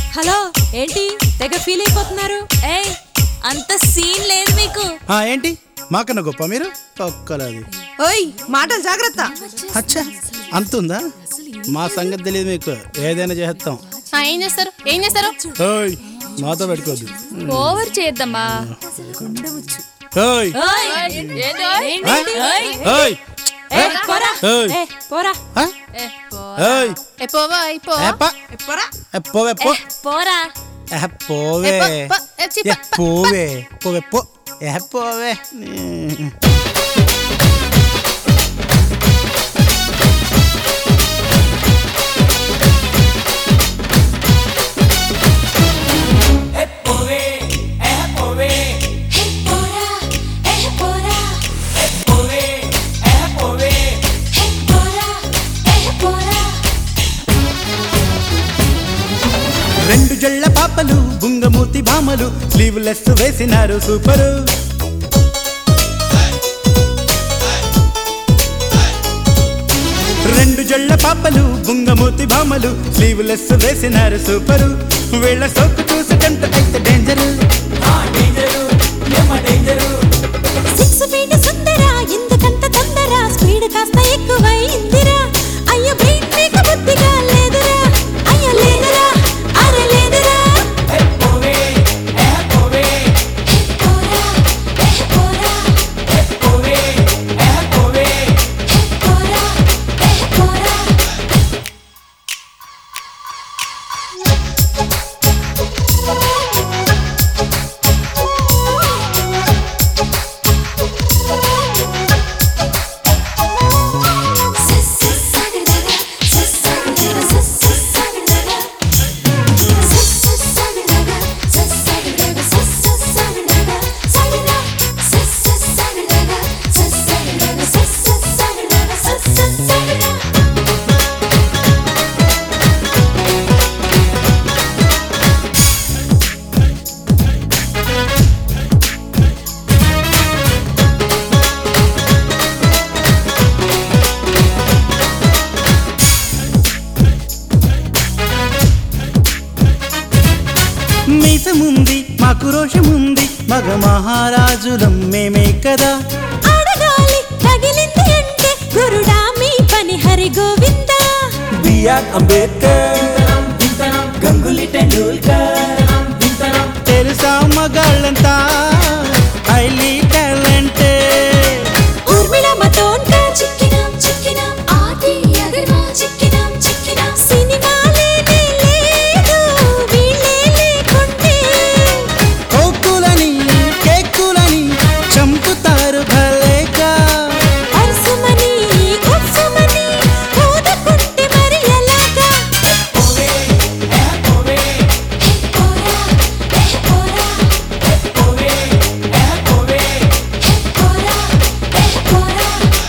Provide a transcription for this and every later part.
Hello ఏంటి తెగ feel అయిపోతున్నారు ఏయ్ అంత సీన్ లేదు మీకు ఆ, ఏంటి మాకన్నా గొప్ప మీరు ఒక్కలాది ఓయ్ మాటలు జాగ్రత్త అచ్చా అంతుందా మా సంగతి తెలియదు మీకు ఏదైనా చేస్తాం ఆ, ఏం చేస్తారు ఏం చేస్తారు ఓయ్ మాతో పెట్టుకోవద్దు ఓవర్ చేద్దామా ఓయ్ ఆ? ఓయ్ ఏ, పోరా ఏయ్. ఏ, పోరా ఆ? ఓయ్ ఏ పోవా అయిపో ఏప. ఎప్పరా ఏ, పోవే పో పోరా ఏ, పోవే ఏ, పో, పో, ఏ, చి, ఏ, పో, పో, పోవే పోవే పో ఏ పోవే నీ- రెండు జళ్ళ పాపలు బుంగమూతి భామలు స్లీవ్లెస్ వేసినారు సూపరు రెండు జళ్ళ పాపలు బుంగమూతి భామలు స్లీవ్లెస్ వేసినారు సూపరు వీళ్ళ సోకు చూసటంత అయితే డేంజరు సిక్స్ ఫీట్ సుందరా ఎందుకంత తొందర స్పీడ్ కాస్త ఎక్కువైందిరా అయ్యో బ్రెయిన్ మీకు బుద్ధిగా లేదురా అయ్యో లేదురా అరే లేదురా పోరా, ఏ పోరా, ఏ పోరా. ఏ పోరా, ఏ పోరా. మీసముంది మాకు రోషముంది మగ మహారాజులం మేమే కదా అడగాలి తగిలింది అంటే గురుడా మీ పని హరి గోవిందా బిఆర్ అంబేద్కర్ గంగులీ టెండూల్కర్ తెలుసా మగాళ్ళంతా హైలీ టాలెంటెడ్ ఊర్మిళ మతోన్గా చిక్కినాం చిక్కినాం ఆది అగర్వా చిక్కినాం చిక్కినాం సినిమాలేనే లేదు వీళ్ళే లేకుంటే కోకులని కేకులని చంపుతారు భలేగా అరుసుమని ఉప్సుమని ఊదుకుంటే మరి ఎలాగా ఏ పోరా, ఏ పోరా. ఏ పోరా, ఏ పోరా.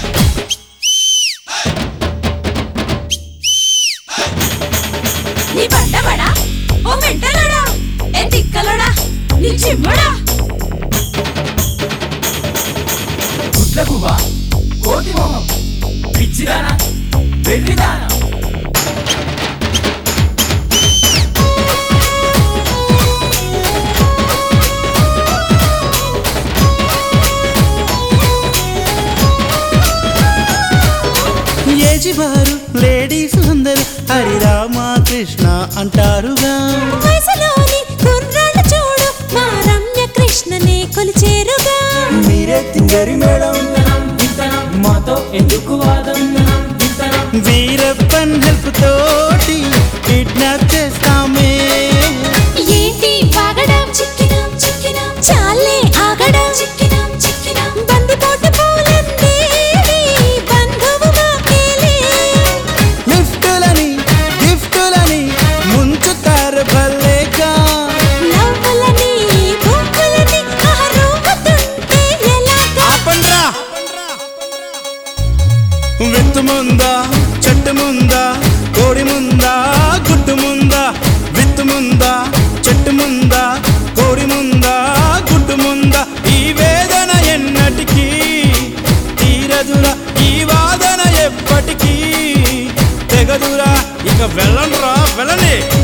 నీ బండబడా ఓ మెంటలోడా ఏ తిక్కలోడా నీ చిమ్మడా గుడ్లగువ్వ కోటి మొహం పిచ్చిదానా వెర్రిదానా ఏజి వారు లేడీస్ అందరూ హరిరామ కృష్ణ అంటారుగా వయసులోని కుర్రాళ్ళు చూడు మా రమ్య కృష్ణనే కొలిచేరుగా మీరే తింగరి మేడం మాతో ఎందుకు వాదం వీరప్పన్ హెల్ప్ తోటి కిడ్నాప్ చేస్తామే ఏంటి వాగడం చిక్కినాం చిక్కినాం చాలే ఆగడం చిక్కినాం చిక్కినాం బందిపోటు పూలందేవి బంధువు మాకేలే లిఫ్టులని గిఫ్టులని ముంచుతారు భలేగా నవ్వులని బొమ్మలని ఆరోగుతుంటే ఎలాగా ఆపండ్రా విత్తు ముందా చెట్టు ముందా కోడి ముందా గుడ్డు ముందా విత్తు ముందా చెట్టు ముందా కోడి ముందా గుడ్డు ముందా ఈ వేదన ఎన్నటికీ తీరదురా ఈ వాదన ఎప్పటికీ తెగదురా ఇక వెళ్ళండ్రా వెళ్ళండి